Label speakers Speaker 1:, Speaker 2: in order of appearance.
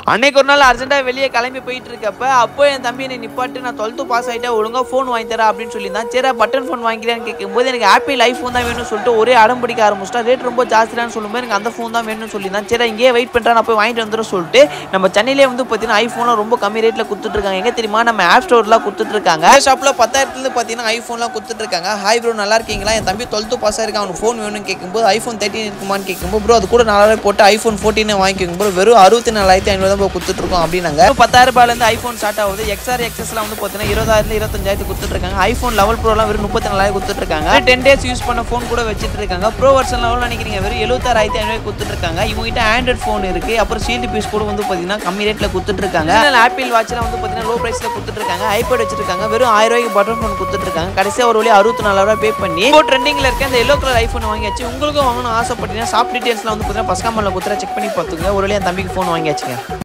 Speaker 1: அன்னைக்கு ஒரு நாள் அர்ஜென்ட்டாக வெளியே கிளம்பி போயிட்டு இருக்கப்ப அப்போ என் தம்பி என்னை நிப்பாட்டு நான் டுவெல்த்து பாஸ் ஆகிட்டா ஒழுங்கா ஃபோன் வாங்கி தரேன் அப்படின்னு சொல்லியிருந்தான் சரி பட்டன் ஃபோன் வாங்கிக்கிறேன்னு கேட்கும்போது எனக்கு ஆப்பிள் ஐஃபோன் தான் வேணும்னு சொல்லிட்டு ஒரே அடம் பிடிக்க ஆரம்பிச்சிட்டா ரேட் ரொம்ப ஜாஸ்தியானு சொல்லும்போது எனக்கு அந்த ஃபோன் தான் வேணும்னு சொல்லியிருந்தான் சரி இங்கேயே வெயிட் பண்ணுறேன் நான் போய் வாங்கிட்டு வந்துடும் சொல்லிட்டு நம்ம சென்னையிலே வந்து பார்த்தீங்கன்னா ஐஃபோன்லாம் ரொம்ப கம்மி ரேட்டில் கொடுத்துட்ருக்காங்க எங்கே தெரியுமா நம்ம ஆப் ஸ்டோர்லாம் கொடுத்துட்ருக்காங்க ஷாப்பில் பத்தாயிரத்துலேருந்து பார்த்தீங்கன்னா ஐஃபோன்லாம் கொடுத்துட்ருக்காங்க ஹாய் ப்ரோ நல்லா இருக்கீங்களா என் தம்பி டுவெல்த்து பாஸ் ஆயிருக்கான் அவனுக்கு ஃபோன் வேணும்னு கேட்கும்போது ஐஃபோன் தேர்ட்டின் இருக்குமான்னு கேட்கும்போது ப்ரோ அது கூட நாலாயிரம் போட்டு ஐஃபோன் ஃபோர்டீனே வாங்கிக்கோங்க ப்ரோ வெறும் அறுபத்தி நாலாயிரத்தி ஐநூறு தான் கொடுத்துட்ருக்கோம் அப்படின்னாங்க பத்தாயிரம் ரூபாயிலேருந்து ஐஃபோன் ஸ்டார்ட் ஆகுது எக்ஸ்ஆர் எக்ஸஸ்லாம் வந்து பார்த்தீங்கன்னா இருபதாயிரத்து இருபத்தஞ்சாயிரத்து கொடுத்துட்ருக்காங்க ஐஃபோன் லெவல் ப்ரோலாம் வெறும் முப்பத்தி நாலாயிரம் கொடுத்துட்ருக்காங்க டென் டேஸ் யூஸ் பண்ண ஃபோன் கூட வச்சுட்டு இருக்காங்க ப்ரோ வெர்ஷன் லெவல் நினைக்கிறீங்க வெறும் எழுபத்தாறாயிரத்தி ஐநூறு கொடுத்துட்ருக்காங்க இவங்ககிட்ட ஆண்ட்ராய்ட் ஃபோன் இருக்கு அப்புறம் ஷீல்டு பீஸ் கூட வந்து பார்த்தீங்கன்னா கம்மி ரேட்டில் கொடுத்துட்ருக்காங்க ஆப்பிள் வாட்ச்லாம் வந்து பார்த்தீங்கன்னா லோ ப்ரைஸில் கொடுத்துட்ருக்காங்க ஐபேட் வச்சிருக்காங்க வெறும் ஆயிரம் ரூபாய்க்கு பட்டன் ஃபோன் கொடுத்துட்ருக்காங்க கடைசியாக ஒரு வழி அறுபத்தி நாலாயிரம் பே பண்ணி இப்போ ட்ரெண்டிங்கில் இருக்க இந்த எல்லோ கலர் ஐஃபோன் வாங்கியாச்சு உங்களுக்கும் வாங்கணும் ஆசைப்பட்டீங்கன்னா ஷாப் டீட்டெயில்ஸ்லாம் வந்து பார்த்தீங்கன்னா பஸ்காமலில் கொடுத்துற செக் பண்ணி பார்த்துங்க ஒரு வழி என் தம்பிக்கு ஃபோன் வாங்கியாச்சுங்க